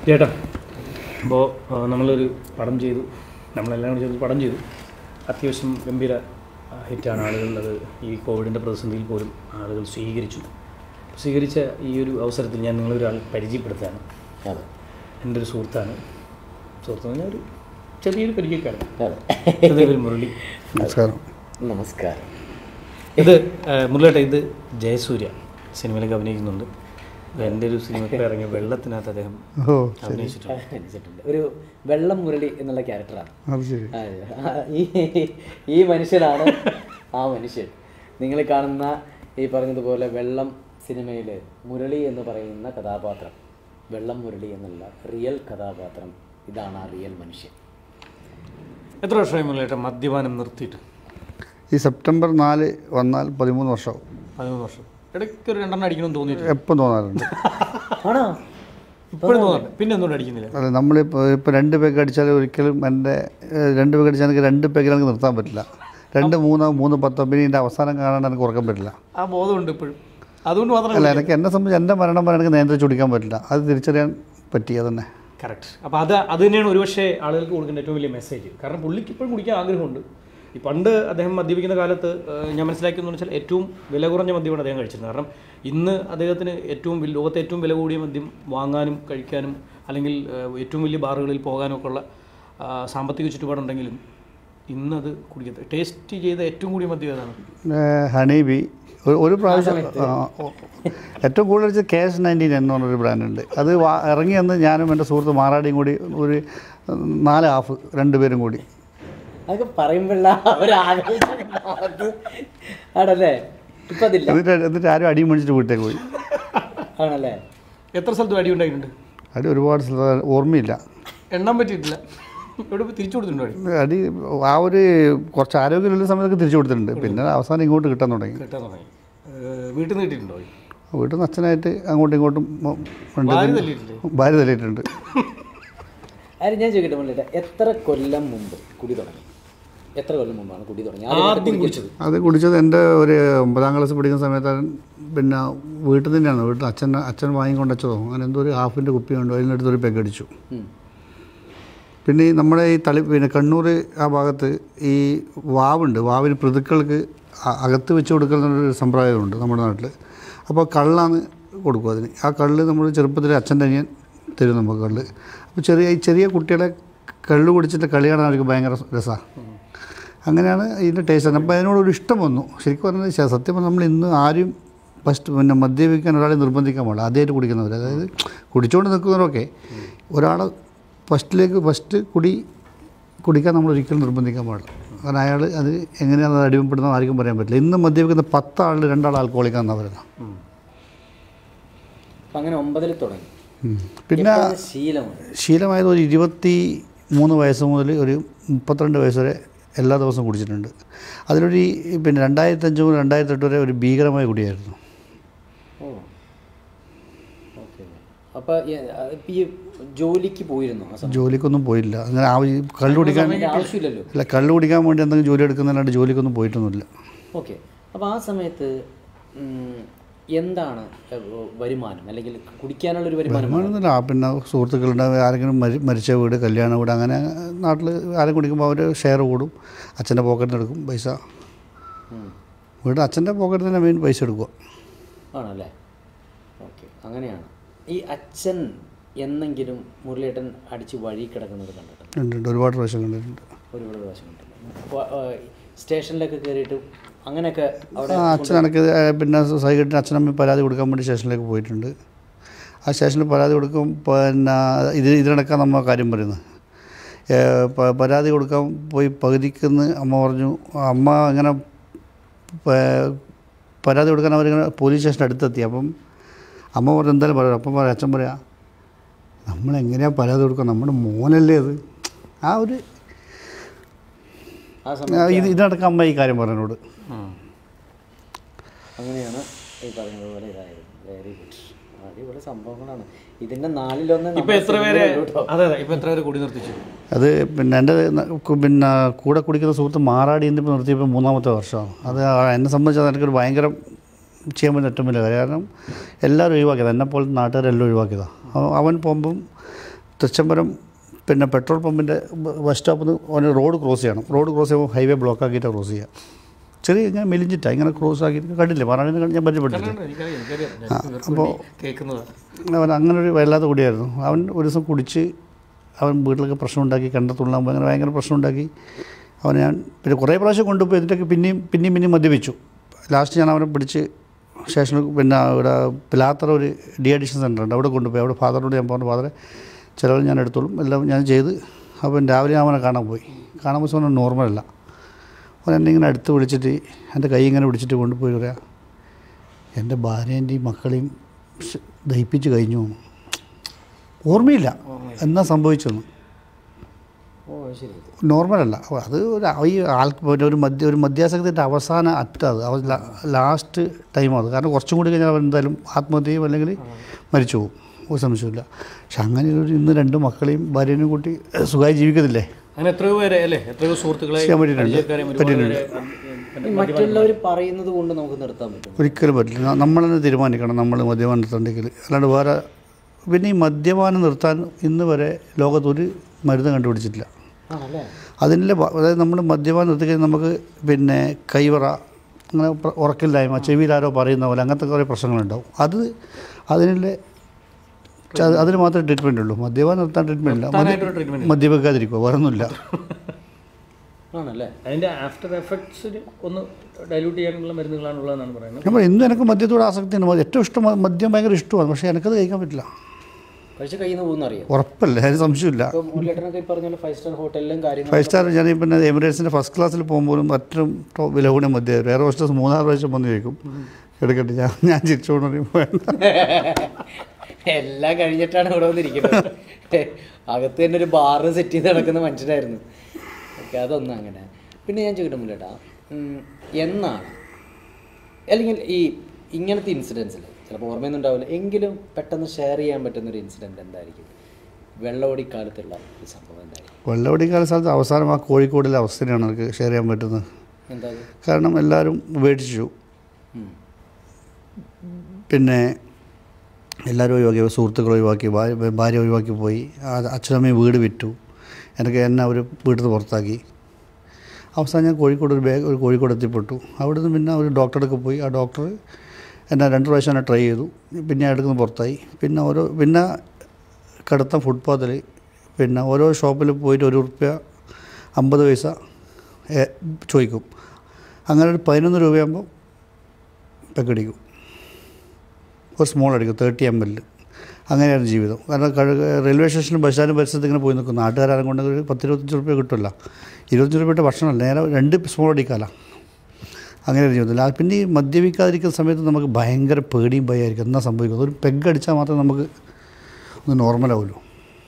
ചേട്ടാ അപ്പോൾ നമ്മളൊരു പടം ചെയ്തു നമ്മളെല്ലാം കൂടി ചെയ്ത് പടം ചെയ്തു അത്യാവശ്യം ഗംഭീര ആ, ഹിറ്റാണ് ആളുകൾ അത് ഈ കോവിഡിൻ്റെ പ്രതിസന്ധിയിൽ പോലും ആളുകൾ സ്വീകരിച്ചു സ്വീകരിച്ച ഈ ഒരു അവസരത്തിൽ ഞാൻ നിങ്ങളൊരാൾ പരിചയപ്പെടുത്തുകയാണ് അതെ എൻ്റെ ഒരു സുഹൃത്താണ് സുഹൃത്ത് എന്ന് പറഞ്ഞാൽ ഒരു ചെറിയൊരു പരിചയക്കാരൻ അതെ ഇത് ഒരു മുരളി നമസ്കാരം നമസ്കാരം ഇത് മുരളിയേട്ട ഇത് ജയസൂര്യ സിനിമയിലൊക്കെ അഭിനയിക്കുന്നുണ്ട് ഇത് എൻ്റെ ഒരു സിനിമയ്ക്ക് ഇറങ്ങിയ വെള്ളത്തിനകത്ത് അദ്ദേഹം ഓ അഭിനയിച്ചിട്ടുണ്ട് അഭിനയിച്ചിട്ടുണ്ട് ഒരു വെള്ളം മുരളി എന്നുള്ള ക്യാരക്ടറാണ് അത് ശരി അതെ. ആ, ഈ ഈ മനുഷ്യനാണ് ആ മനുഷ്യൻ നിങ്ങൾ കാണുന്ന ഈ പറഞ്ഞതുപോലെ വെള്ളം സിനിമയിൽ മുരളി എന്ന് പറയുന്ന കഥാപാത്രം വെള്ളം മുരളി എന്നുള്ള റിയൽ കഥാപാത്രം ഇതാണ് ആ റിയൽ മനുഷ്യൻ എത്ര വർഷമായി മുരളിയേട്ട മദ്യപാനം നിർത്തിയിട്ട് ഈ സെപ്റ്റംബർ നാല് വന്നാൽ പതിമൂന്ന് വർഷമാവും പതിമൂന്ന് വർഷം ഇടയ്ക്ക് ഒരു രണ്ടെണ്ണം അടിക്കണമെന്ന് തോന്നിയിട്ടില്ല എപ്പം തോന്നാറുണ്ട് ആണോ ഇപ്പോഴും തോന്നുന്നുണ്ട് പിന്നെ എന്തുകൊണ്ട് അടിക്കുന്നില്ല അല്ല നമ്മളിപ്പോൾ ഇപ്പോൾ രണ്ട് പേക്ക് അടിച്ചാൽ ഒരിക്കലും എൻ്റെ ഏഹ്, രണ്ട് പേക്ക് അടിച്ചാൽ എനിക്ക് രണ്ട് പേക്കിൽ എനിക്ക് നിർത്താൻ പറ്റില്ല രണ്ട് മൂന്നോ മൂന്ന് പത്തോ പിന്നെ ഇതിൻ്റെ അവസാനം കാണാണ്ട് എനിക്ക് ഉറക്കാൻ പറ്റില്ല ആ ബോധമുണ്ട് ഇപ്പോഴും അതുകൊണ്ട് മാത്രം അല്ല എനിക്ക് എന്നെ സംബന്ധിച്ച് എൻ്റെ മരണം വരെ എനിക്ക് നിയന്ത്രിച്ച് കുടിക്കാൻ പറ്റില്ല അത് തിരിച്ചറിയാൻ പറ്റി അതന്നെ കറക്റ്റ് അപ്പോൾ അത് അത് തന്നെയാണ് ഒരുപക്ഷെ ആളുകൾക്ക് കൊടുക്കേണ്ട ഏറ്റവും വലിയ മെസ്സേജ് കാരണം പുള്ളിക്ക് ഇപ്പോഴും കുടിക്കാൻ ആഗ്രഹമുണ്ട് ഈ പണ്ട് അദ്ദേഹം മദ്യപിക്കുന്ന കാലത്ത് ഏഹ്, ഞാൻ മനസ്സിലാക്കിയെന്ന് വെച്ചാൽ ഏറ്റവും വില കുറഞ്ഞ മദ്യമാണ് അദ്ദേഹം കഴിച്ചിരുന്നത് കാരണം ഇന്ന് അദ്ദേഹത്തിന് ഏറ്റവും വലിയ ലോകത്തെ ഏറ്റവും വില കൂടിയ മദ്യം വാങ്ങാനും കഴിക്കാനും അല്ലെങ്കിൽ ഏഹ്, ഏറ്റവും വലിയ ബാറുകളിൽ പോകാനും ഒക്കെ ഉള്ള ആ, സാമ്പത്തിക ചുറ്റുപാടുണ്ടെങ്കിലും ഇന്നത് കുടിക്കുന്നത് ടേസ്റ്റ് ചെയ്ത ഏറ്റവും കൂടിയ മദ്യം ഏതാണ് ഹണി ബി ഒരു- ഒരു പ്രാവശ്യം ആ, ഓ. ഏറ്റവും കൂടുതൽ വെച്ചാൽ കെ എസ് നയൻറ്റീൻ എന്ന് പറഞ്ഞൊരു ബ്രാൻഡുണ്ട് അത് വാ- ഇറങ്ങി അന്ന് ഞാനും എൻ്റെ സുഹൃത്ത് മാറാടിയും കൂടി ഒരു ഉം, നാല് ഹാഫ് രണ്ടുപേരും കൂടി അതൊക്കെ പറയുമ്പോഴുള്ള ഒരു ആലോചന ആണല്ലേ ഇപ്പം അതില്ല എന്നിട്ട് എന്നിട്ട് ആരും അടിയും മേടിച്ചിട്ട് വീട്ടിലേക്ക് പോയി ആണല്ലേ എത്ര സ്ഥലത്ത് അടി ഉണ്ടായിട്ടുണ്ട് അടി ഒരുപാട് സ്ഥലത്ത് ഓർമ്മയില്ല എണ്ണാൻ പറ്റിയിട്ടില്ല ഇവിടെ തിരിച്ചു കൊടുത്തിട്ടുണ്ടോ അടി? അടി ആ ഒരു കുറച്ച് ആരോഗ്യമുള്ള സമയത്തൊക്കെ തിരിച്ചു കൊടുത്തിട്ടുണ്ട് പിന്നെ അവസാനം ഇങ്ങോട്ട് കിട്ടാൻ തുടങ്ങി കിട്ടാൻ തുടങ്ങി ഏഹ്, വീട്ടിൽ നിന്ന് കിട്ടിയിട്ടുണ്ടോ അടി? വീട്ടിൽ നിന്ന് അച്ഛനായിട്ട് അങ്ങോട്ടും ഇങ്ങോട്ടും മ- ഉണ്ട്. ഭാര്യ തല്ലിയിട്ടില്ലേ ഭാര്യ തല്ലിയിട്ടുണ്ട് ആര് ഞാൻ ചോദിക്കട്ടെ മുള്ളിട്ട് എത്ര കൊല്ലം മുമ്പ് കുടി തുടങ്ങി എത്ര കൊല്ലം മുമ്പാണ് കുടി തുടങ്ങി ആദ്യം കുടിച്ചത് അത് കുടിച്ചത് എൻ്റെ ഒരു ഒമ്പതാം ക്ലാസ് പഠിക്കുന്ന സമയത്ത് പിന്നെ വീട്ടിൽ തന്നെയാണ് വീട്ടിൽ അച്ഛൻ അച്ഛൻ വാങ്ങിക്കൊണ്ട് വെച്ചതോ അങ്ങനെ എന്തോ ഒരു ഹാഫിൻ്റെ കുപ്പിയുണ്ട് അതിനടുത്ത് ഒരു പെഗ് അടിച്ചു ഉം. പിന്നെ ഈ നമ്മുടെ ഈ തളി പിന്നെ കണ്ണൂർ ആ ഭാഗത്ത് ഈ വാവുണ്ട് വാവിന് പ്രതിക്കൾക്ക് അ- അകത്ത് വെച്ച് കൊടുക്കുന്ന ഒരു സമ്പ്രദായമുണ്ട് നമ്മുടെ നാട്ടിൽ അപ്പോൾ കള്ളാണ് കൊടുക്കും അതിന് ആ കള്ള് നമ്മൾ ചെറുപ്പത്തിൽ അച്ഛൻ്റെ അനിയൻ തരും നമുക്ക് കള്ള് അപ്പോൾ ചെറിയ ഈ ചെറിയ കുട്ടികളെ കള്ള് കുടിച്ചിട്ട് കളി കാണാൻ അവർക്ക് ഭയങ്കര രസമാണ് അങ്ങനെയാണ് ഇതിൻ്റെ ടേസ്റ്റ് അപ്പോൾ അതിനോടൊരു ഇഷ്ടം വന്നു ശരിക്കും പറഞ്ഞാൽ ശ- സത്യം പറഞ്ഞാൽ നമ്മൾ ഇന്ന് ആരും ഫസ്റ്റ് പിന്നെ മദ്യപിക്കാൻ ഒരാളെ നിർബന്ധിക്കാൻ പാടില്ല ആദ്യമായിട്ട് കുടിക്കുന്നവർ അതായത് കുടിച്ചുകൊണ്ട് നിൽക്കുന്നവരൊക്കെ ഒരാളെ ഫസ്റ്റിലേക്ക് ഫസ്റ്റ് കുടി കുടിക്കാൻ നമ്മൾ ഒരിക്കലും നിർബന്ധിക്കാൻ പാടില്ല കാരണം അയാൾ അത് എങ്ങനെയാണ് അത് അടിമപ്പെടുന്നത് ആർക്കും പറയാൻ പറ്റില്ല ഇന്ന് മദ്യപിക്കുന്ന പത്താളിൽ രണ്ടാൾ ആൽക്കോളിക്കാന്നാണ് പറയുന്നത് അപ്പൊ അങ്ങനെ ഒമ്പതിൽ തുടങ്ങി ഉം. പിന്നെ എപ്പോഴാണ് ശീലമാണ് ശീലമായത് ഒരു ഇരുപത്തി മൂന്ന് വയസ്സ് മുതൽ ഒരു മുപ്പത്തിരണ്ട് വയസ്സ് വരെ എല്ലാ ദിവസവും കുടിച്ചിട്ടുണ്ട് അതിലൊരു ഈ പിന്നെ രണ്ടായിരത്തി അഞ്ച് മുതൽ രണ്ടായിരത്തി എട്ട് വരെ ഒരു ഭീകരമായ കുടിയായിരുന്നു ഓ ഓക്കെ അപ്പൊ ഈ- ഇപ്പൊ ഈ ജോലിക്ക് പോയിരുന്നു ആ സമയത്ത് ജോലിക്കൊന്നും പോയില്ല അങ്ങനെ ആ ഈ കള്ള് കുടിക്കാൻ അതിന്റെ ആവശ്യമില്ലല്ലോ അല്ല കള്ള് കുടിക്കാൻ വേണ്ടി എന്തെങ്കിലും ജോലി എടുക്കുന്നതല്ലാണ്ട് ജോലിക്കൊന്നും പോയിട്ടൊന്നുമില്ല ഓക്കെ അപ്പോൾ ആ സമയത്ത് ഉം, എന്താണ് ഏഹ്, വരുമാനം അല്ലെങ്കിൽ കുടിക്കാനുള്ള ഒരു വരുമാനം വരുമാനമൊന്നുമില്ല ആ പിന്നെ സുഹൃത്തുക്കളുടെ ആരെങ്കിലും മരി മരിച്ച വീട് കല്യാണ വീട് അങ്ങനെ നാട്ടിൽ ആരും കുടിക്കുമ്പോൾ അവർ ഷെയർ കൂടും അച്ഛൻ്റെ പോക്കറ്റിൽ നിന്ന് എടുക്കും പൈസ ഉം. വീട് അച്ഛൻ്റെ പോക്കറ്റിൽ തന്നെ മെയിൻ പൈസ എടുക്കുക ആണല്ലേ ഓക്കെ അങ്ങനെയാണ് ഈ അച്ഛൻ എന്നെങ്കിലും മുരളിയേട്ടൻ അടിച്ച് വഴി കിടക്കുന്നത് കണ്ടിട്ടുണ്ട് ഉണ്ട് ഉണ്ട് ഒരുപാട് പ്രാവശ്യം കണ്ടിട്ടുണ്ട് ഒരുപാട് പ്രാവശ്യം കണ്ടിട്ടുണ്ട് അപ്പോൾ സ്റ്റേഷനിലൊക്കെ കയറിയിട്ട് അങ്ങനെയൊക്കെ അവിടെ ആ അച്ഛൻ എനിക്ക് പിന്നെ സൈക്കിട്ടിന് അച്ഛനമ്മ പരാതി കൊടുക്കാൻ വേണ്ടി സ്റ്റേഷനിലേക്ക് പോയിട്ടുണ്ട് ആ സ്റ്റേഷനിൽ പരാതി കൊടുക്കും പിന്നെ ഇത് ഇതിനടക്കാൻ നമ്മ കാര്യം പറയുന്നത് ഏ, പ- പരാതി കൊടുക്കാൻ പോയി പകുതിക്കുന്ന് അമ്മ പറഞ്ഞു അമ്മ ഇങ്ങനെ പ- പരാതി കൊടുക്കാൻ അവരിങ്ങനെ പോലീസ് സ്റ്റേഷൻ്റെ അടുത്തെത്തി അപ്പം അമ്മ പറഞ്ഞു എന്തായാലും പറയാം അപ്പം പറയാം അച്ഛൻ പറയാം നമ്മളെങ്ങനെയാണ് പരാതി കൊടുക്കുക നമ്മുടെ മോനല്ലേ അത് ആ ഒരു ആ സമയത്ത് ഇത് ഇതിനടക്കം അമ്മ ഈ കാര്യം പറഞ്ഞോട് അങ്ങനെയാണ് ഈ പറഞ്ഞതുപോലെ ഇതായത് വെരി ഗുഡ് അടിപൊളി സംഭവങ്ങളാണ് ഇതിന്റെ നാലിലൊന്ന് ഇപ്പൊ എത്ര പേര് അതെ അതെ ഇപ്പൊ എത്ര പേര് കൂടി നിർത്തിച്ചു അത് പിന്നെ എൻ്റെ ന- കു- പിന്നെ കൂടെ കുടിക്കുന്ന സുഹൃത്ത് മാറാടി എന്നിപ്പോൾ നിർത്തിയപ്പോൾ മൂന്നാമത്തെ വർഷമാണ് അത് ആ- എന്നെ സംബന്ധിച്ച് എനിക്കൊരു ഭയങ്കര ചെയ്യാൻ പറ്റുന്ന ഏറ്റവും വലിയ കാര്യം കാരണം എല്ലാവരും ഒഴിവാക്കിയതാണ് എന്നെ പോലെ നാട്ടുകാരെല്ലാം ഒഴിവാക്കിയതാണ് അവൻ പോകുമ്പം തൃച്ചംബരം പിന്നെ പെട്രോൾ പമ്പിൻ്റെ ബസ് സ്റ്റോപ്പിൽ നിന്ന് ഓന് റോഡ് ക്രോസ് ചെയ്യണം റോഡ് ക്രോസ് ചെയ്യുമ്പോൾ ഹൈവേ ബ്ലോക്ക് ആക്കിയിട്ട് ക്രോസ് ചെയ്യുക ചെറിയ ഇങ്ങനെ മെലിഞ്ചിട്ടാണ് ഇങ്ങനെ ക്രോസ് ആക്കിയിട്ട് കണ്ടില്ലേ പറഞ്ഞു ഞാൻ പരിചയപ്പെട്ടിട്ടില്ല എനിക്കറിയാം എനിക്കറിയാം ഞാൻ ഇവർക്ക് അപ്പോൾ വേണ്ടി കേൾക്കുന്നതാണ് അവൻ അങ്ങനെ ഒരു വല്ലാത്ത കുടിയായിരുന്നു അവൻ ഒരു ദിവസം കുടിച്ച് അവൻ വീട്ടിലൊക്കെ പ്രശ്നം ഉണ്ടാക്കി കണ്ടെത്തുള്ളാകുമ്പോൾ അങ്ങനെ ഭയങ്കര പ്രശ്നം ഉണ്ടാക്കി അവൻ ഞാൻ പിന്നെ കുറേ പ്രാവശ്യം കൊണ്ടുപോയി എന്നിട്ടൊക്കെ പിന്നെയും പിന്നെയും പിന്നെയും മദ്യപിച്ചു ലാസ്റ്റ് ഞാൻ അവനെ പിടിച്ച് സ്റ്റേഷനിൽ പിന്നെ ഇവിടെ പിലാത്തറ ഒരു ഡി അഡിഷൻ സെൻ്റർ ഉണ്ട് അവിടെ കൊണ്ടുപോയി അവിടെ ഫാദറിനോട് ഞാൻ പറഞ്ഞു ഫാദറെ ചിലവ് ഞാൻ എടുത്തോളും എല്ലാം ഞാൻ ചെയ്ത് അപ്പം രാവിലെ ഞാൻ അവനെ കാണാൻ പോയി കാണാൻ പോയി അവൻ നോർമലല്ല അവൻ എന്നെ ഇങ്ങനെ അടുത്ത് വിളിച്ചിട്ട് എൻ്റെ കൈ ഇങ്ങനെ പിടിച്ചിട്ട് കൊണ്ടുപോയി പറയാം എൻ്റെ ഭാര്യേൻ്റെയും മക്കളെയും ഷ് ദഹിപ്പിച്ച് കഴിഞ്ഞു ഓർമ്മയില്ല എന്നാ സംഭവിച്ചെന്ന് ഓ ശരി നോർമലല്ല അപ്പോൾ അത് ഒരു ഈ ആൾക്ക് പിന്നെ ഒരു മദ്യ ഒരു മദ്യാസക്തിൻ്റെ അവസാന അറ്റത് അവൻ ലാസ്റ്റ് ടൈം അത് കാരണം കുറച്ചും കൂടി കഴിഞ്ഞാൽ അവൻ എന്തായാലും ആത്മഹത്യ ചെയ്യും അല്ലെങ്കിൽ മരിച്ചു പോകും ഒരു സംശയമില്ല പക്ഷെ അങ്ങനെ ഒരു ഇന്ന് രണ്ട് മക്കളെയും ഭാര്യനെയും കൂട്ടി സുഖമായി ജീവിക്കത്തില്ലേ അങ്ങനെ എത്രയോ പേരെ അല്ലേ എത്രയോ സുഹൃത്തുക്കളെ ചെയ്യാൻ പറ്റിയിട്ടുണ്ട്. പരിചയക്കാരെയും ഒരുപാട് പേരെ, ഈ മറ്റുള്ളവർ പറയുന്നത് കൊണ്ട് നമുക്ക് നിർത്താൻ പറ്റും ഒരിക്കലും പറ്റില്ല ന- നമ്മൾ തന്നെ തീരുമാനിക്കണം നമ്മൾ മദ്യപാനം നിർത്തണ്ടെങ്കിൽ അല്ലാണ്ട് വേറെ പിന്നെ ഈ മദ്യപാനം നിർത്താൻ ഇന്ന് വരെ ലോകത്തൊരു മരുന്ന് കണ്ടുപിടിച്ചിട്ടില്ല ആണല്ലേ അതിൻ്റെ ഭ- അതായത് നമ്മൾ മദ്യപാനം നിർത്തി കഴിഞ്ഞാൽ നമുക്ക് പിന്നെ കൈവറ അങ്ങനെ പ്ര- ഉറക്കില്ലായ്മ ചെവിയിലാരോ പറയുന്ന പോലെ അങ്ങനത്തെ കുറേ പ്രശ്നങ്ങളുണ്ടാവും അത് അതിനുള്ള ച- അതിന് മാത്രമേ ട്രീറ്റ്മെൻ്റ് ഉള്ളൂ മദ്യപാനം നിർത്താൻ ട്രീറ്റ്മെൻ്റ് ഇല്ല നിർത്താനായിട്ടൊരു treatment മദ്യ- മദ്യപിക്കാതിരിക്കുക വേറെ ഒന്നുമില്ല ആണല്ലേ അതിന്റെ ആഫ്റ്റർ എഫക്ട്സിന് ഒന്ന് ഡൈല്യൂട്ട് ചെയ്യാനുള്ള മരുന്നുകളാണുള്ളതെന്നാണ് പറയുന്നത് നമ്മൾ ഇന്നും എനിക്ക് മദ്യത്തോട് ആസക്തിയാണ് മദ്യ- ഏറ്റവും ഇഷ്ടം മ- മദ്യം ഭയങ്കര ഇഷ്ടമാണ് പക്ഷേ എനിക്കത് കഴിക്കാൻ പറ്റില്ല കഴിച്ച് കയ്യിൽ നിന്ന് പോകുന്ന അറിയാം ഉറപ്പല്ല അതിന് സംശയമില്ല ഇപ്പം മുരളിയേട്ടനൊക്കെ ഈ പറഞ്ഞ പോലെ ഫൈവ് സ്റ്റാർ ഹോട്ടലിലും കാര്യങ്ങളും ഫൈവ് സ്റ്റാർ ഞാൻ ഈ പിന്നെ എമിറേറ്റ്സിൻ്റെ ഫസ്റ്റ് ക്ലാസ്സിൽ പോകുമ്പോഴും ഏറ്റവും ടോപ്പ് വില കൂടിയ മദ്യം എയർ ഹോസ്റ്റസ് മൂന്നാറ് പ്രാവശ്യം വന്ന് ചോദിക്കും എടുക്കട്ടെ ഞാൻ ഞാൻ ചിരിച്ചുകൊണ്ട് പറയും, വേണ്ട എല്ലാം കഴിഞ്ഞിട്ടാണ് ഇവിടെ വന്നിരിക്കുന്നത് അകത്ത് തന്നെ ഒരു ബാറ് സെറ്റ് ചെയ്ത് നടക്കുന്ന മനുഷ്യരായിരുന്നു ഓക്കെ അതൊന്നും അങ്ങനെ പിന്നെ ഞാൻ ചോദിക്കട്ടെ മുല്ലേട്ടാ ഉം, എന്നാണ് അല്ലെങ്കിൽ ഈ ഇങ്ങനത്തെ ഇൻസിഡൻസിൽ ചിലപ്പോൾ ഓർമ്മയൊന്നും ഉണ്ടാവില്ല എങ്കിലും പെട്ടെന്ന് ഷെയർ ചെയ്യാൻ പറ്റുന്ന ഒരു ഇൻസിഡൻറ്റ് എന്തായിരിക്കും വെള്ളോടിക്കാലത്തുള്ള ഒരു സംഭവം എന്തായിരിക്കും വെള്ളവടിക്കാല സ്ഥലത്ത് അവസാനം ആ കോഴിക്കോടിലെ അവസ്ഥയാണ് എനിക്ക് ഷെയർ ചെയ്യാൻ പറ്റുന്നത് എന്താ അത്? കാരണം എല്ലാവരും ഉപേക്ഷിച്ചു ഉം. പിന്നെ എല്ലാവരും ഒഴിവാക്കി സുഹൃത്തുക്കൾ ഒഴിവാക്കി ഭാര്യ ഭാര്യ ഒഴിവാക്കി പോയി ആ അച്ഛനമ്മയും വീട് വിറ്റു എനിക്ക് എന്നെ അവർ വീട്ടിൽ നിന്ന് പുറത്താക്കി അവസാനം ഞാൻ കോഴിക്കോട് ഒരു ബാഗ് ഒരു കോഴിക്കോട് എത്തിപ്പെട്ടു അവിടെ നിന്ന് പിന്നെ ഒരു ഡോക്ടറെടുക്ക് പോയി ആ ഡോക്ടർ എന്നെ രണ്ട് പ്രാവശ്യം എന്നെ ട്രൈ ചെയ്തു പിന്നെ അടുക്കുന്ന പുറത്തായി പിന്നെ ഓരോ പിന്നെ കടുത്ത ഫുട്പാത്തിൽ പിന്നെ ഓരോ ഷോപ്പിൽ പോയിട്ട് ഒരു റുപ്യ അമ്പത് പൈസ ഏ, ചോദിക്കും അങ്ങനെ ഒരു പതിനൊന്ന് രൂപയാകുമ്പോൾ പെക്കടിക്കും ഒരു സ്മോൾ അടിക്കും തേർട്ടി എം എൽ അങ്ങനെയാണ് ജീവിതം കാരണം കഴി റെയിൽവേ സ്റ്റേഷനിലും ബസ് സ്റ്റാൻഡും പരിസരത്ത് ഇങ്ങനെ പോയി നിൽക്കും നാട്ടുകാരും കൊണ്ട് ഒരു പത്ത് ഇരുപത്തഞ്ച് റുപ്യ കിട്ടില്ല ഇരുപത്തഞ്ച് റുപ്യയുടെ ഭക്ഷണമല്ല നേരെ രണ്ട് സ്മോൾ അടിക്കാല അങ്ങനെയാണ് ജീവിതം ആ പിന്നെ ഈ മദ്യപിക്കാതിരിക്കുന്ന സമയത്ത് നമുക്ക് ഭയങ്കര പേടിയും ഭയമായിരിക്കും എന്നാ സംഭവിക്കുന്നത് ഒരു പെഗ് അടിച്ചാൽ മാത്രമേ നമുക്ക് ഒന്ന് നോർമലാവുള്ളൂ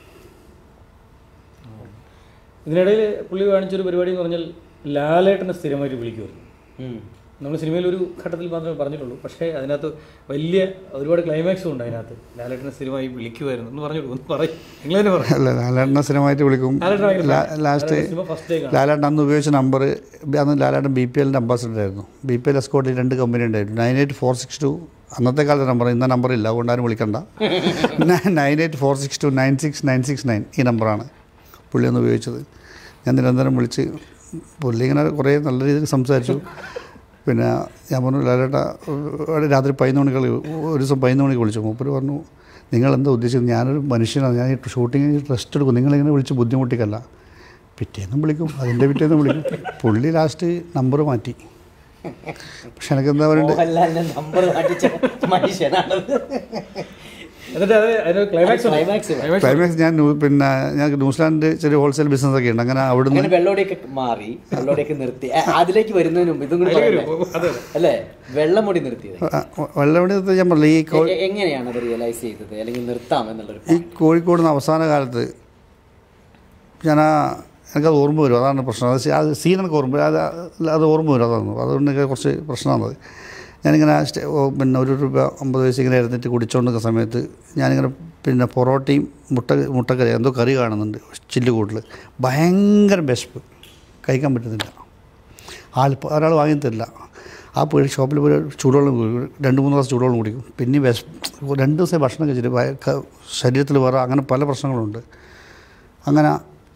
ഇതിനിടയിൽ പുള്ളി കാണിച്ചൊരു പരിപാടി എന്ന് പറഞ്ഞാൽ ലാലേട്ടനെ സ്ഥിരമായിട്ട് വിളിക്കുമായിരുന്നു ഉം. നമ്മൾ സിനിമയിൽ ഒരു ഘട്ടത്തിൽ മാത്രമേ പറഞ്ഞിട്ടുള്ളൂ പക്ഷേ അതിനകത്ത് വലിയ ഒരുപാട് ക്ലൈമാക്സും ഉണ്ട് അതിനകത്ത് ലാലേട്ടനെ സ്ഥിരമായി വിളിക്കുമായിരുന്നു എന്ന് പറഞ്ഞോളൂ ഒന്ന് പറയും നിങ്ങൾ തന്നെ പറയും അല്ല ലാലേട്ടനെ സ്ഥിരമായിട്ട് വിളിക്കും ലാലേട്ടൻ ഭയങ്കര ലാ- fan. ലാസ്റ്റ് ലാലേട്ടൻ സിനിമ ഫസ്റ്റ് ടൈം ലാലേട്ടൻ അന്ന് ഉപയോഗിച്ച നമ്പർ അന്ന് ലാലേട്ടൻ ബി പി എല്ലിൻ്റെ അംബാസിഡർ ആയിരുന്നു ബി പി എൽ എസ്കോട്ടിൽ രണ്ട് കമ്പനി ഉണ്ടായിരുന്നു nine eight four six two അന്നത്തെ കാലത്തെ നമ്പർ ഇന്ന നമ്പർ ഇല്ല അതുകൊണ്ട് ആരും വിളിക്കണ്ട nine eight four six two nine six nine six nine ഈ നമ്പറാണ് പുള്ളി അന്ന് ഉപയോഗിച്ചത് ഞാൻ നിരന്തരം വിളിച്ച് പുള്ളി ഇങ്ങനെ കുറേ നല്ല രീതിയിൽ സംസാരിച്ചു പിന്നെ ഞാൻ പറഞ്ഞു ലാലേട്ട ഒരു രാത്രി പതിനൊന്ന് മണിക്ക് ഒരു ദിവസം പതിനൊന്ന് മണിക്ക് വിളിച്ചു മൂപ്പര് പറഞ്ഞു നിങ്ങൾ എന്താ ഉദ്ദേശിച്ചത് ഞാനൊരു മനുഷ്യനാണ് ഞാൻ ഈ ഷൂട്ടിങ്ങിന് റെസ്റ്റ് എടുക്കും നിങ്ങളിങ്ങനെ വിളിച്ച് ബുദ്ധിമുട്ടിക്കല്ല പിറ്റേന്നും വിളിക്കും അതിൻ്റെ പിറ്റേന്നും വിളിക്കും പുള്ളി ലാസ്റ്റ് നമ്പർ മാറ്റി പക്ഷെ എനിക്കെന്താ പറയണ്ടത് മോഹൻലാലിന്റെ നമ്പർ മാറ്റിച്ച മനുഷ്യനാണത് എന്നിട്ട് അത് അതിന് ക്ലൈമാക്സ് ക്ലൈമാക്സ് ക്ലൈമാക്സ് ഞാൻ ന്യൂ- പിന്നെ ഞാൻ ന്യൂസിലാൻഡ് ചെറിയ ഹോൾസെയിൽ ബിസിനസ് ഒക്കെ ഉണ്ട് അങ്ങനെ അവിടുന്ന് അങ്ങനെ വെള്ളോടെയൊക്കെ മാറി വെള്ളോടെയൊക്കെ നിർത്തി ആ, അതിലേക്ക് വരുന്നതിന് മുമ്പ് ഇതും കൂടി പറയണ്ടേ? അതെ അല്ലേ വെള്ളം മുടി നിർത്തിയത് വെള്ളമണി ഞാൻ പറഞ്ഞില്ല ഈ കോ- എ- എങ്ങനെയാണ് അത് റിയലൈസ് ചെയ്തത് അല്ലെങ്കിൽ നിർത്താം എന്നുള്ളൊരു ഈ കോഴിക്കോട് നിന്ന് അവസാന കാലത്ത് ഞാൻ ആ എനിക്കത് ഓർമ്മ വരും അതാണ് പ്രശ്നം അത് സീ- അത് സീൻ എനിക്ക് ഓർമ്മ വരും. അത് അത് ഓർമ്മ വരും അതാണ് അതുകൊണ്ട് എനിക്ക് കുറച്ച് പ്രശ്നമാണത് ഞാനിങ്ങനെ സ്റ്റേ- ഓ, പിന്നെ ഒരു രൂപ അമ്പത് വയസ്സ് ഇങ്ങനെ ഇരുന്നിട്ട് കുടിച്ചുകൊണ്ടിരിക്കുന്ന സമയത്ത് ഞാനിങ്ങനെ പിന്നെ പൊറോട്ടയും മുട്ട മുട്ടക്കറി എന്തോ കറി കാണുന്നുണ്ട് ചില്ല് കൂട്ടിൽ ഭയങ്കര വിശപ്പ് കഴിക്കാൻ പറ്റുന്നില്ല ആൾ ഒരാൾ വാങ്ങി തരില്ല ആ പോയി ഷോപ്പിൽ പോയി ചൂടുവെള്ളം കുടിക്കും രണ്ട് മൂന്ന് ദിവസം ചൂടുവെള്ളം കുടിക്കും പിന്നെ വിശ രണ്ട് ദിവസം ഭക്ഷണം കഴിച്ചിട്ട് വയ- ക- ശരീരത്തിൽ വേറെ അങ്ങനെ പല പ്രശ്നങ്ങളുണ്ട് അങ്ങനെ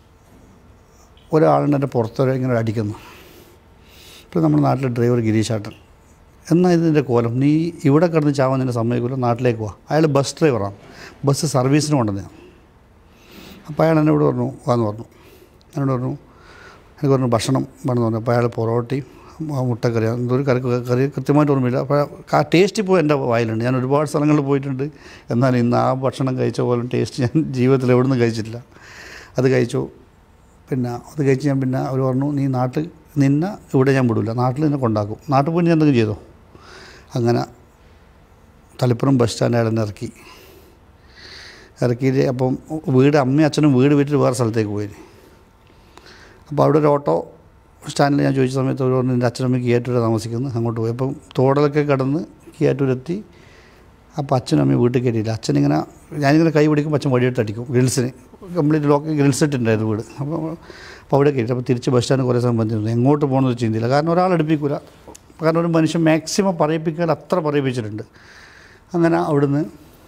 ഒരാളിനെ എൻ്റെ പുറത്തൊരു ഇങ്ങനെ അടിക്കുന്നു ഇപ്പോൾ നമ്മുടെ നാട്ടിലെ ഡ്രൈവർ ഗിരീഷാട്ടൻ എന്നാൽ ഇതിൻ്റെ കോലം നീ ഇവിടെ കിടന്ന് ചാവാൻ നിന്നെ സമ്മതിക്കില്ല നാട്ടിലേക്ക് പോവാ അയാൾ ബസ് ഡ്രൈവറാണ് ബസ് സർവീസിന് കൊണ്ടുവന്നതാണ് അപ്പോൾ അയാൾ എന്നോട് പറഞ്ഞു വാന്ന് പറഞ്ഞു എന്നോട് പറഞ്ഞു എനിക്ക് പറഞ്ഞു ഭക്ഷണം വേണമെന്ന് പറഞ്ഞു അപ്പോൾ അയാൾ പൊറോട്ടയും ആ മുട്ടക്കറി എന്തോ ഒരു കറി കറി കൃത്യമായിട്ട് ഓർമ്മയില്ല അപ്പോൾ ആ ടേസ്റ്റ് ഇപ്പോൾ എൻ്റെ വായിലുണ്ട് ഞാൻ ഒരുപാട് സ്ഥലങ്ങളിൽ പോയിട്ടുണ്ട് എന്നാൽ ഇന്ന് ആ ഭക്ഷണം കഴിച്ച പോലെ ടേസ്റ്റ് ഞാൻ ജീവിതത്തിൽ എവിടെ നിന്ന് കഴിച്ചിട്ടില്ല അത് കഴിച്ചു പിന്നെ അത് കഴിച്ച് ഞാൻ പിന്നെ അവർ പറഞ്ഞു നീ നാട്ടിൽ നിന്നെ ഇവിടെ ഞാൻ വിടില്ല നാട്ടിൽ നിന്നെ കൊണ്ടാക്കും നാട്ടിൽ പോയി നീ എന്തെങ്കിലും ചെയ്തോ അങ്ങനെ തളിപ്പുറം ബസ് സ്റ്റാൻഡ് അയാൾ എന്നെ ഇറക്കി ഇറക്കിയിട്ട് അപ്പം വീട് അമ്മയും അച്ഛനും വീട് വിട്ടിട്ട് വേറെ സ്ഥലത്തേക്ക് പോയി അപ്പോൾ അവിടെ ഒരു ഓട്ടോ സ്റ്റാൻഡിൽ ഞാൻ ചോദിച്ച സമയത്ത് അവർ പറഞ്ഞു എൻ്റെ അച്ഛനമ്മ കിയാറ്റൂരെ താമസിക്കുന്നു അങ്ങോട്ട് പോയി അപ്പം തോടലൊക്കെ കടന്ന് കിയാറ്റൂരെത്തി അപ്പോൾ അച്ഛനും അമ്മയും വീട്ടിൽ കയറ്റിയില്ല അച്ഛനിങ്ങനെ ഞാനിങ്ങനെ കൈ പിടിക്കുമ്പോൾ അച്ഛൻ വഴിയെടുത്ത് അടിക്കും ഗ്രിൽസിന് കംപ്ലീറ്റ് ലോക്ക് ഗ്രിൽസ് ഇട്ടുണ്ടായിരുന്നു വീട് അപ്പോൾ അപ്പോൾ അവിടെ കയറ്റി അപ്പോൾ തിരിച്ച് ബസ് സ്റ്റാൻഡ് കുറേ സമയം ബന്ധിരുന്നു എങ്ങോട്ട് പോകണമെന്ന് ചിന്തയില്ല കാരണം ഒരാൾ അടുപ്പിക്കില്ല കാരണം ഒരു മനുഷ്യൻ മാക്സിമം പറയിപ്പിക്കാൻ അത്ര പറയിപ്പിച്ചിട്ടുണ്ട് അങ്ങനെ അവിടുന്ന്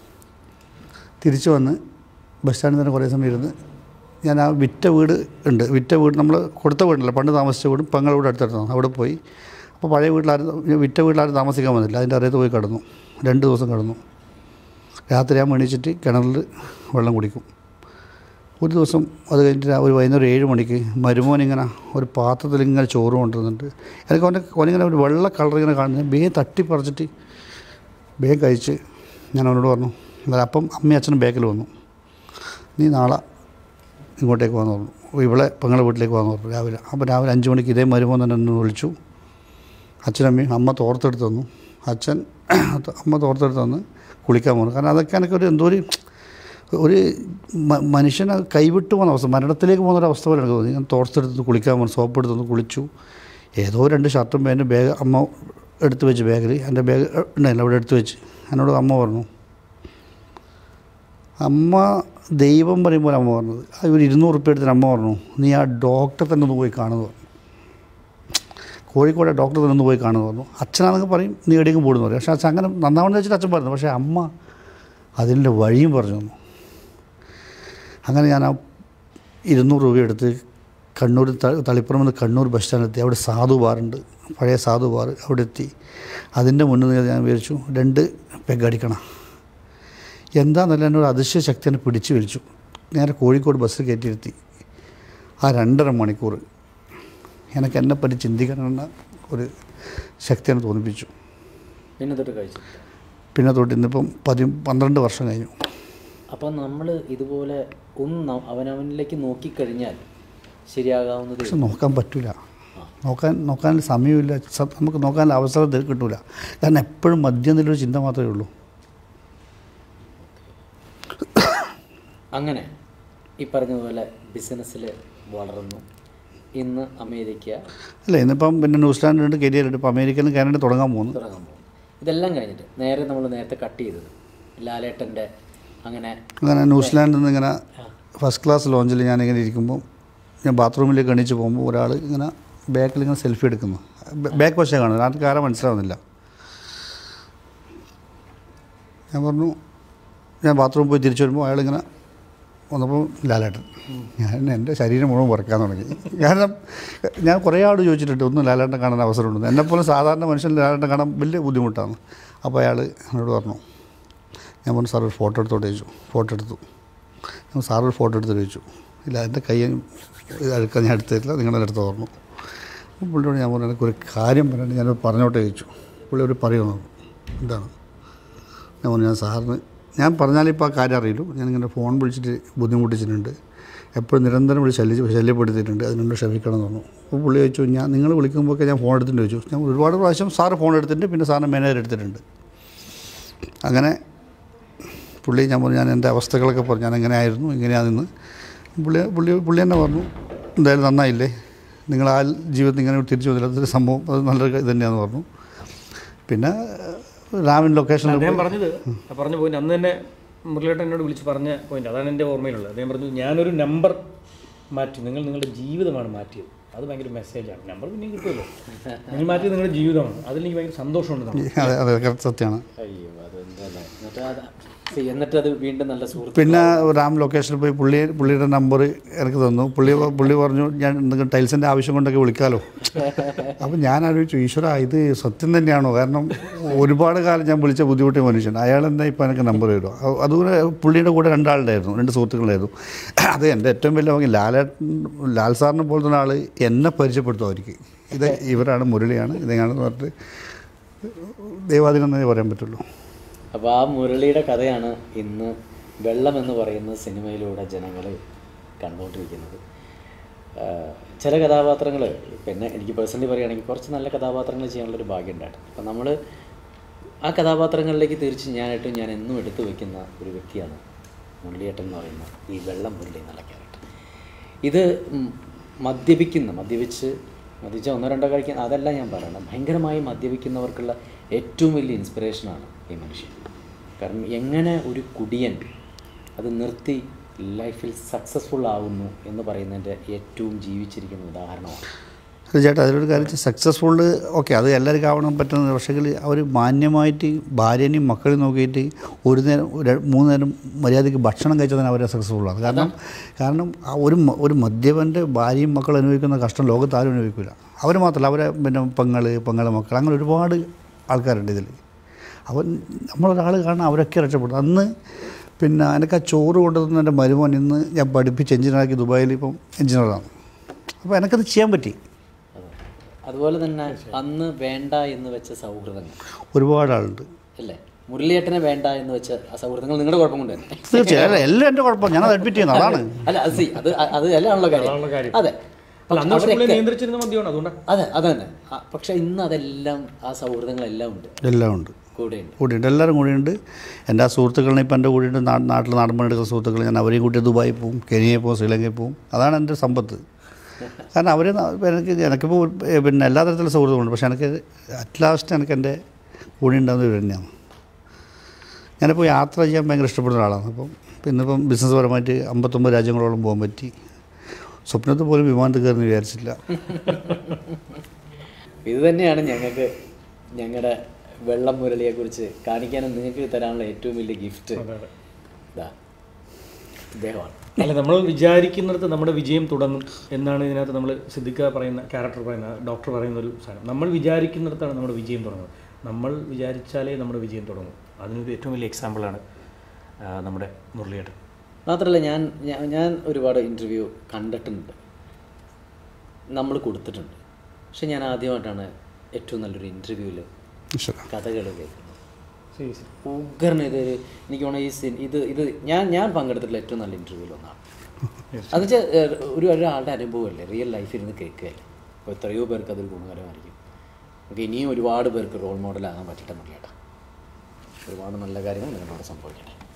തിരിച്ചു വന്ന് ബസ് സ്റ്റാൻഡിൽ തന്നെ കുറേ സമയം ഇരുന്ന് ഞാൻ ആ വിറ്റ വീട് ഉണ്ട് വിറ്റ വീട് നമ്മൾ കൊടുത്ത വീടല്ല പണ്ട് താമസിച്ച വീടും പെങ്ങളുടെ വീട് അടുത്തടുത്താണ് അവിടെ പോയി അപ്പോൾ പഴയ വീട്ടിലാരും വിറ്റ വീട്ടിലാരും താമസിക്കാൻ വന്നില്ല അതിൻ്റെ അറിയത്ത് പോയി കിടന്നു രണ്ട് ദിവസം കിടന്നു രാത്രി ഞാൻ എണീച്ചിട്ട് കിണറിൽ വെള്ളം കുടിക്കും ഒരു ദിവസം അത് കഴിഞ്ഞിട്ട് ഒരു വൈകുന്നേരം ഏഴ് മണിക്ക് മരുമോൻ ഇങ്ങനെ ഒരു പാത്രത്തിൽ ഇങ്ങനെ ചോറ് കൊണ്ടുവന്നിട്ട് എനിക്ക് അവൻ്റെ അവനിങ്ങനെ ഒരു വെള്ള കളർ ഇങ്ങനെ കാണുന്നത് വേഗം തട്ടിപ്പറിച്ചിട്ട് വേഗം കഴിച്ച് ഞാൻ അവനോട് പറഞ്ഞു എന്നാൽ അപ്പം അമ്മയും അച്ഛനും ബാക്കിൽ വന്നു നീ നാളെ ഇങ്ങോട്ടേക്ക് വന്നു പറഞ്ഞു ഇവളെ പെങ്ങളെ വീട്ടിലേക്ക് വന്നു പറഞ്ഞു രാവിലെ അപ്പോൾ രാവിലെ അഞ്ച് മണിക്ക് ഇതേ മരുമോൻ തന്നെ എന്നെ വിളിച്ചു അച്ഛനമ്മയും അമ്മ തോർത്തെടുത്ത് തന്നു അച്ഛൻ അമ്മ തോർത്തെടുത്ത് തന്ന് കുളിക്കാൻ പോകുന്നു കാരണം അതൊക്കെ എനിക്കൊരു എന്തോ ഒരു ഒരു മ- മനുഷ്യനെ കൈവിട്ട് പോകുന്ന അവസ്ഥ മരണത്തിലേക്ക് പോകുന്ന ഒരു അവസ്ഥ പോലെ എനിക്ക് തോന്നി ഞാൻ തോർത്തെടുത്ത് കുളിക്കാൻ പോകുന്നു സോപ്പ് എടുത്തു കുളിച്ചു ഏതോ രണ്ട് ഷർട്ടും പാൻറ്റും ബാഗ് അമ്മ എടുത്ത് വെച്ച് ബാഗിൽ എൻ്റെ ബാഗ് ഉണ്ടായില്ല അവിടെ എടുത്ത് വെച്ച് എന്നോട് അമ്മ പറഞ്ഞു അമ്മ ദൈവം പറയുമ്പോൾ അമ്മ പറഞ്ഞത് ആ ഒരു ഇരുന്നൂറ് റുപ്യ എടുത്തിട്ട് അമ്മ പറഞ്ഞു നീ ആ ഡോക്ടറെ തന്നെ ഒന്ന് പോയി കാണുന്നു പറഞ്ഞു കോഴിക്കോട് ഡോക്ടറെ തന്നെ ഒന്ന് പോയി കാണുന്നു പറഞ്ഞു അച്ഛനാണെങ്കിൽ പറയും നീ എവിടെയെങ്കിലും പോടുന്നു പറയും പക്ഷേ അച്ഛൻ അങ്ങനെ നന്നാവണമെന്ന് വെച്ചിട്ട് അച്ഛൻ പറഞ്ഞു പക്ഷേ അമ്മ അതിൻ്റെ വഴിയും പറഞ്ഞു തന്നു അങ്ങനെ ഞാൻ ആ ഇരുന്നൂറ് രൂപ എടുത്ത് കണ്ണൂർ ത- തളിപ്പുറം നിന്ന് കണ്ണൂർ ബസ് സ്റ്റാൻഡിൽ എത്തി അവിടെ സാധു ബാറുണ്ട് പഴയ സാധു ബാർ അവിടെ എത്തി അതിൻ്റെ മുന്നിൽ നിന്ന് ഞാൻ വിചാരിച്ചു രണ്ട് പെഗ് അടിക്കണം എന്താണെന്നല്ല എന്നോട് അതിശയ ശക്തി എന്നെ പിടിച്ചു വലിച്ചു നേരെ കോഴിക്കോട് ബസ്സിൽ കയറ്റിയിരുത്തി ആ രണ്ടര മണിക്കൂർ എനിക്ക് എന്നെപ്പറ്റി ചിന്തിക്കാനുള്ള ഒരു ശക്തി എന്നെ തോന്നിപ്പിച്ചു പിന്നെ തൊട്ട് കഴിച്ചു പിന്നെ തൊട്ട് ഇന്നിപ്പം പതി പന്ത്രണ്ട് വർഷം കഴിഞ്ഞു അപ്പം നമ്മൾ ഇതുപോലെ ഒന്ന് ന- അവനവനിലേക്ക് നോക്കിക്കഴിഞ്ഞാൽ ശരിയാകാവുന്നതേ പക്ഷെ നോക്കാൻ പറ്റില്ല നോക്കാൻ നോക്കാൻ സമയമില്ല സ- നമുക്ക് നോക്കാൻ അവസരം ത- കിട്ടൂല കാരണം എപ്പോഴും മദ്യം എന്നുള്ളൊരു ചിന്ത മാത്രമേ ഉള്ളൂ അങ്ങനെ ഈ പറഞ്ഞതുപോലെ ബിസിനസ്സിൽ വളർന്നു ഇന്ന് അമേരിക്ക അല്ല ഇന്നിപ്പം പിന്നെ ന്യൂസിലാൻഡ് കരിയറുണ്ട് ഇപ്പോൾ അമേരിക്കയിലും കാനഡ തുടങ്ങാൻ പോകുന്നു തുടങ്ങാൻ പോകുന്നു ഇതെല്ലാം കഴിഞ്ഞിട്ട് നേരെ നമ്മൾ നേരത്തെ കട്ട് ചെയ്തത് ലാലേട്ടൻ്റെ അങ്ങനെ അങ്ങനെ ന്യൂസിലാൻഡിൽ നിന്ന് ഇങ്ങനെ ഫസ്റ്റ് ക്ലാസ് ലോഞ്ചിൽ ഞാനിങ്ങനെ ഇരിക്കുമ്പോൾ ഞാൻ ബാത്റൂമിലേക്ക് എണീച്ച് പോകുമ്പോൾ ഒരാൾ ഇങ്ങനെ ബാക്കിൽ ഇങ്ങനെ സെൽഫി എടുക്കുന്നു ബാക്ക് വശം കാണുന്നത് ആർക്ക് ആരാ മനസ്സിലാവുന്നില്ല ഞാൻ പറഞ്ഞു ഞാൻ ബാത്റൂമിൽ പോയി തിരിച്ചു വരുമ്പോൾ അയാളിങ്ങനെ വന്നപ്പോൾ ലാലേട്ടൻ ഞാൻ എൻ്റെ ശരീരം മുഴുവൻ വറക്കാൻ തുടങ്ങി കാരണം ഞാൻ കുറേ ആൾ ചോദിച്ചിട്ടുണ്ട് ഒന്നും ലാലേട്ടൻ കാണാൻ അവസരമുണ്ട് എന്നെപ്പോലെ സാധാരണ മനുഷ്യൻ ലാലേട്ടൻ കാണാൻ വലിയ ബുദ്ധിമുട്ടാണ് അപ്പോൾ അയാൾ എന്നോട് പറഞ്ഞു ഞാൻ പറഞ്ഞു സാർ ഒരു ഫോട്ടോ എടുത്തോട്ട് ചോദിച്ചു ഫോട്ടോ എടുത്തു ഞാൻ സാർ ഒരു ഫോട്ടോ എടുത്ത് ചോദിച്ചു ഇല്ല എൻ്റെ കൈ ഇത് അടുക്കാൻ ഞാൻ എടുത്തിട്ടില്ല നിങ്ങളുടെ അടുത്ത് പറഞ്ഞു അപ്പോൾ പുള്ളിയോട് ഞാൻ പറഞ്ഞു എനിക്കൊരു കാര്യം പറയാണ്ട് ഞാൻ പറഞ്ഞോട്ടെ ചോദിച്ചു പുള്ളി ഒരു പറയുന്നു എന്താണ് ഞാൻ പറഞ്ഞു ഞാൻ സാറിന് ഞാൻ പറഞ്ഞാലിപ്പോൾ ആ കാര്യം അറിയില്ലൂ ഞാനിങ്ങനെ ഫോൺ വിളിച്ചിട്ട് ബുദ്ധിമുട്ടിച്ചിട്ടുണ്ട് എപ്പോഴും നിരന്തരം വിളിച്ച് ശല്യ ശല്യപ്പെടുത്തിയിട്ടുണ്ട് അതിനോട് ക്ഷമിക്കണം എന്ന് പറഞ്ഞു അപ്പോൾ പുള്ളി ചോദിച്ചു ഞാൻ നിങ്ങൾ വിളിക്കുമ്പോഴൊക്കെ ഞാൻ ഫോൺ എടുത്തിട്ട് ചോദിച്ചു ഞാൻ ഒരുപാട് പ്രാവശ്യം സാറ് ഫോൺ എടുത്തിട്ടുണ്ട് പിന്നെ സാറിന് മാനേജർ എടുത്തിട്ടുണ്ട് അങ്ങനെ പുള്ളി ഞാൻ പറഞ്ഞു ഞാൻ എൻ്റെ അവസ്ഥകളൊക്കെ പറഞ്ഞു ഞാൻ എങ്ങനെ ആയിരുന്നു ഇങ്ങനെയാണെന്ന് പുള്ളി പുള്ളി പുള്ളി തന്നെ പറഞ്ഞു എന്തായാലും നന്നായില്ലേ നിങ്ങൾ ആ ജീവിതത്തിൽ ഇങ്ങനെ തിരിച്ചു വന്നില്ല അതൊരു സംഭവം അത് നല്ലൊരു ഇത് തന്നെയാണെന്ന് പറഞ്ഞു പിന്നെ രാമൻ ലൊക്കേഷനിൽ അദ്ദേഹം പറഞ്ഞത് ആ പറഞ്ഞ പോയിന്റ് അന്ന് തന്നെ മുരളിയേട്ടൻ എന്നോട് വിളിച്ച് പറഞ്ഞ പോയിന്റ് അതാണ് എൻ്റെ ഓർമ്മയിലുള്ളത് അദ്ദേഹം പറഞ്ഞു ഞാനൊരു നമ്പർ മാറ്റി നിങ്ങൾ നിങ്ങളുടെ ജീവിതമാണ് മാറ്റിയത് അത് ഭയങ്കര മെസ്സേജാണ് നമ്പർ പിന്നെയും കിട്ടുമല്ലോ മിനിമാറ്റി നിങ്ങളുടെ ജീവിതമാണ് അതിൽ എനിക്ക് ഭയങ്കര സന്തോഷമുണ്ട് നമുക്ക്. അതെ അതെ correct സത്യമാണ് അയ്യോ അതെന്തല്ലേ എന്നിട്ട് അത് see, എന്നിട്ട് അത് വീണ്ടും നല്ല സുഹൃത്ത് പിന്നെ റാം ലൊക്കേഷനിൽ പോയി പുള്ളി പുള്ളിയുടെ നമ്പർ എനിക്ക് തന്നു പുള്ളി പുള്ളി പറഞ്ഞു ഞാൻ എന്തെങ്കിലും ടൈൽസിൻ്റെ ആവശ്യം കൊണ്ടൊക്കെ വിളിക്കാമല്ലോ അപ്പം ഞാൻ ആലോചിച്ചു ഈശ്വര ഇത് സത്യം തന്നെയാണോ കാരണം ഒരുപാട് കാലം ഞാൻ വിളിച്ച ബുദ്ധിമുട്ടിയ മനുഷ്യൻ അയാൾ എന്താ ഇപ്പം എനിക്ക് നമ്പർ തരുമോ അ- അതുപോലെ പുള്ളിയുടെ കൂടെ രണ്ടാളുണ്ടായിരുന്നു രണ്ട് സുഹൃത്തുക്കളായിരുന്നു അത് എൻ്റെ ഏറ്റവും വലിയ ഭാഗ്യം ലാലേട്ടൻ ലാൽ സാറിനെ പോലത്തെ ആൾ എന്നെ പരിചയപ്പെടുത്തും അവർക്ക് ഇത് ഇവരാണ് മുരളിയാണ് ഇതെങ്ങാണെന്ന് പറഞ്ഞിട്ട് ദൈവാധീനം എന്നേ പറയാൻ പറ്റുള്ളൂ അപ്പോൾ ആ മുരളിയുടെ കഥയാണ് ഇന്ന് വെള്ളം എന്ന് പറയുന്ന സിനിമയിലൂടെ ജനങ്ങൾ കണ്ടുകൊണ്ടിരിക്കുന്നത് ആഹ് ചില കഥാപാത്രങ്ങൾ പിന്നെ എനിക്ക് പേഴ്സണലി പറയുകയാണെങ്കിൽ കുറച്ച് നല്ല കഥാപാത്രങ്ങൾ ചെയ്യാനുള്ളൊരു ഭാഗ്യം ഉണ്ടായിട്ടുണ്ട് അപ്പം നമ്മൾ ആ കഥാപാത്രങ്ങളിലേക്ക് തിരിച്ച് ഞാനായിട്ട് ഞാൻ എന്നും എടുത്തു വയ്ക്കുന്ന ഒരു വ്യക്തിയാണ് മുരളിയേട്ടൻ എന്ന് പറയുന്ന ഈ വെള്ളം മുരളി എന്നുള്ള ക്യാരക്ടർ ഇത് ഉം മദ്യപിക്കുന്ന മദ്യപിച്ച് മദ്യപിച്ച ഒന്നോ രണ്ടോ കഴിക്കുന്ന അതല്ല ഞാൻ പറയണം ഭയങ്കരമായി മദ്യപിക്കുന്നവർക്കുള്ള ഏറ്റവും വലിയ ഇൻസ്പിറേഷനാണ് ഈ മനുഷ്യൻ കാരണം എങ്ങനെ ഒരു കുടിയൻ അത് നിർത്തി ലൈഫിൽ സക്സസ്ഫുൾ ആവുന്നു എന്ന് പറയുന്നതിൻ്റെ ഏറ്റവും ജീവിച്ചിരിക്കുന്ന ഉദാഹരണമാണ് അത് ചേട്ടാ അതിലൊരു കാര്യം സക്സസ്ഫുൾ ഓക്കെ അത് എല്ലാവർക്കും ആവണം പറ്റുന്നത് പക്ഷേ അവർ മാന്യമായിട്ട് ഭാര്യനെയും മക്കളെയും നോക്കിയിട്ട് ഒരു നേരം ഒരു- മൂന്ന് നേരം മര്യാദയ്ക്ക് ഭക്ഷണം കഴിച്ചതിന് അവരെ സക്സസ്ഫുള്ളാണ് കാരണം കാരണം ആ ഒരു മ- ഒരു മദ്യപൻ്റെ ഭാര്യയും മക്കളും അനുഭവിക്കുന്ന കഷ്ടം ലോകത്ത് ആരും അനുഭവിക്കില്ല അവർ മാത്രമല്ല അവരെ പിന്നെ പെങ്ങൾ പെങ്ങളെ മക്കൾ അങ്ങനെ ഒരുപാട് ആൾക്കാരുണ്ട് ഇതിൽ അവൻ നമ്മളൊരാൾ കാണാൻ അവരൊക്കെ രക്ഷപ്പെടും അന്ന് പിന്നെ എനിക്ക് ആ ചോറ് കൊണ്ടുവന്ന എൻ്റെ മരുമോൻ ഇന്ന് ഞാൻ പഠിപ്പിച്ച് എഞ്ചിനീയറാക്കി ദുബായിൽ ഇപ്പം എഞ്ചിനീയറാണ് അപ്പോൾ എനിക്കത് ചെയ്യാൻ പറ്റി അതെ. അതുപോലെ തന്നെ അന്ന് വേണ്ട എന്ന് വെച്ച സൗഹൃദങ്ങൾ ഒരുപാട് ആളുണ്ട് അല്ലേ മുരളിയേട്ടനെ വേണ്ട എന്ന് വെച്ച ആ സൗഹൃദങ്ങൾ നിങ്ങളുടെ കുഴപ്പം കൊണ്ട് തന്നെ തീർച്ചയായും അല്ല, എല്ലാം എൻ്റെ കുഴപ്പം ഞാനത് അഡ്മിറ്റ് ചെയ്യുന്നു അതാണ് അല്ല അത് see, അത് അത് എല്ലാണല്ലോ അതാണല്ലോ കാര്യം കാര്യം. അതെ അല്ല അന്ന് പക്ഷേ പുള്ളി അവരൊക്കെ- നിയന്ത്രിച്ചിരുന്ന മദ്യമാണ് അതുകൊണ്ടാണ് അതെ അത് തന്നെ ആ, പക്ഷെ ഇന്ന് അതെല്ലാം ആ സൗഹൃദങ്ങളെല്ലാം ഉണ്ട് എല്ലാം ഉണ്ട് കൂടെയുണ്ട് കൂടിയുണ്ട് എല്ലാവരും കൂടിയുണ്ട് എൻ്റെ ആ സുഹൃത്തുക്കളിനെ ഇപ്പം എൻ്റെ കൂടിയുണ്ട് നാ നാട്ടിൽ നാടൻ പണിയെടുക്കുന്ന സുഹൃത്തുക്കൾ ഞാൻ അവരെയും കൂട്ടി ദുബായിൽ പോവും കെനിയയിൽ പോവും ശ്രീലങ്കയിൽ പോവും അതാണ് എൻ്റെ സമ്പത്ത് കാരണം അവർ എനിക്ക് എനിക്കിപ്പോൾ ഏ, പിന്നെ എല്ലാ തരത്തിലുള്ള സുഹൃത്തുക്കളുണ്ട് പക്ഷേ എനിക്ക് അറ്റ് ലാസ്റ്റ് എനിക്ക് എൻ്റെ കൂടെ ഉണ്ടാകുന്നത് ഇവർ തന്നെയാണ് ഞാനിപ്പോൾ യാത്ര ചെയ്യാൻ ഭയങ്കര ഇഷ്ടപ്പെടുന്ന ഒരാളാണ് അപ്പം ഇന്നിപ്പം ബിസിനസ് പരമായിട്ട് അമ്പത്തൊമ്പത് രാജ്യങ്ങളോളം പോകാൻ പറ്റി സ്വപ്നത്തിൽ പോലും വിമാനത്തിൽ കയറുന്ന വിചാരിച്ചില്ല ഇത് തന്നെയാണ് ഞങ്ങൾക്ക് ഞങ്ങളുടെ വെള്ളം മുരളിയെക്കുറിച്ച് കാണിക്കാനും നിങ്ങൾക്ക് തരാനുള്ള ഏറ്റവും വലിയ ഗിഫ്റ്റ് അതെ അതെ ഇതാ ഇദ്ദേഹമാണ് അല്ല നമ്മൾ വിചാരിക്കുന്നിടത്ത് നമ്മുടെ വിജയം തുടങ്ങും എന്നാണ് ഇതിനകത്ത് നമ്മൾ സിദ്ദിഖ പറയുന്ന ക്യാരക്ടർ പറയുന്ന ഡോക്ടർ പറയുന്ന ഒരു സാധനം നമ്മൾ വിചാരിക്കുന്നിടത്താണ് നമ്മുടെ വിജയം തുടങ്ങുന്നത് നമ്മൾ വിചാരിച്ചാലേ നമ്മുടെ വിജയം തുടങ്ങും അതിനൊരു ഏറ്റവും വലിയ എക്സാമ്പിളാണ് ആ, നമ്മുടെ മുരളിയേട്ടൻ മാത്രമല്ല ഞാൻ ഞാൻ- ഞാൻ ഒരുപാട് ഇൻ്റർവ്യൂ കണ്ടിട്ടുണ്ട് നമ്മൾ കൊടുത്തിട്ടുണ്ട് പക്ഷെ ഞാൻ ആദ്യമായിട്ടാണ് ഏറ്റവും നല്ലൊരു ഇൻ്റർവ്യൂവിൽ ഈശ്വര കഥകൾ കേൾക്കുന്നത് ശരി ശരി ഉഗ്രൻ ഇതൊരു എനിക്ക് തോന്നുന്നു ഈ സിൻ ഇത് ഇത് ഞാൻ ഞാൻ പങ്കെടുത്തിട്ടുള്ള ഏറ്റവും നല്ല ഇൻ്റർവ്യൂവിൽ ഒന്നാണ് അത് വെച്ചാൽ ഒരു ഒരാളുടെ അനുഭവമല്ലേ റിയൽ ലൈഫിൽ നിന്ന് കേൾക്കുകയല്ലേ അപ്പോൾ എത്രയോ പേർക്ക് അതൊരു ഗുണകരമായിരിക്കും നമുക്ക് ഇനിയും ഒരുപാട് പേർക്ക് റോൾ മോഡലാകാൻ പറ്റട്ടെ മുരളിയേട്ടാ ഒരുപാട് നല്ല കാര്യങ്ങൾ നിങ്ങളോട് സംഭവിക്കട്ടെ